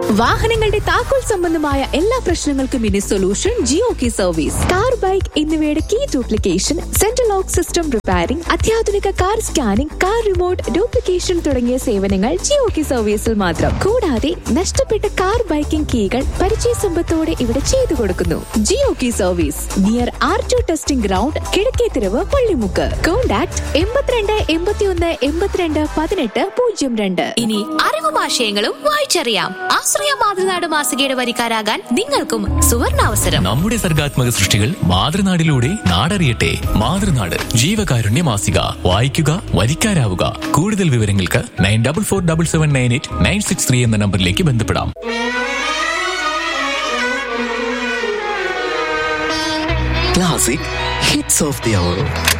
വാഹനങ്ങളുടെ താക്കോൽ സംബന്ധമായ എല്ലാ പ്രശ്നങ്ങൾക്കും ഇനി solution Jio key service car bike എന്നിവയുടെ key duplication central lock system repairing അത്യാധുനിക car scanning car remote duplication തുടങ്ങിയ സേവനങ്ങൾ ജിയോ കി സർവീസിൽ മാത്രം കൂടാതെ നഷ്ടപ്പെട്ട കാർ ബൈക്കിംഗ് കീകൾ പരിചയ സമ്പത്തോടെ ഇവിടെ ചെയ്തു കൊടുക്കുന്നു Jio key service near R to testing ground Kizhakkethiruvu Pallimukku contact എൺപത്തിരണ്ട് എൺപത്തിയൊന്ന് എൺപത്തിരണ്ട് പതിനെട്ട് പൂജ്യം രണ്ട് ഇനി അറിവും ആശയങ്ങളും വായിച്ചറിയാം ആശ്രയ മാതൃനാട് മാസികയുടെ വരിക്കാരാകാൻ നിങ്ങൾക്കും സുവർണാവസരം നമ്മുടെ സർഗാത്മക സൃഷ്ടികൾ മാതൃനാടിലൂടെ നാടറിയട്ടെ മാതൃനാട് ജീവകാരുണ്യ മാസിക വായിക്കുക വരിക്കാരാവുക കൂടുതൽ വിവരങ്ങൾക്ക് nine double four double seven nine eight nine six three എന്ന നമ്പറിലേക്ക് ബന്ധപ്പെടാം Classic Hits of the Hour.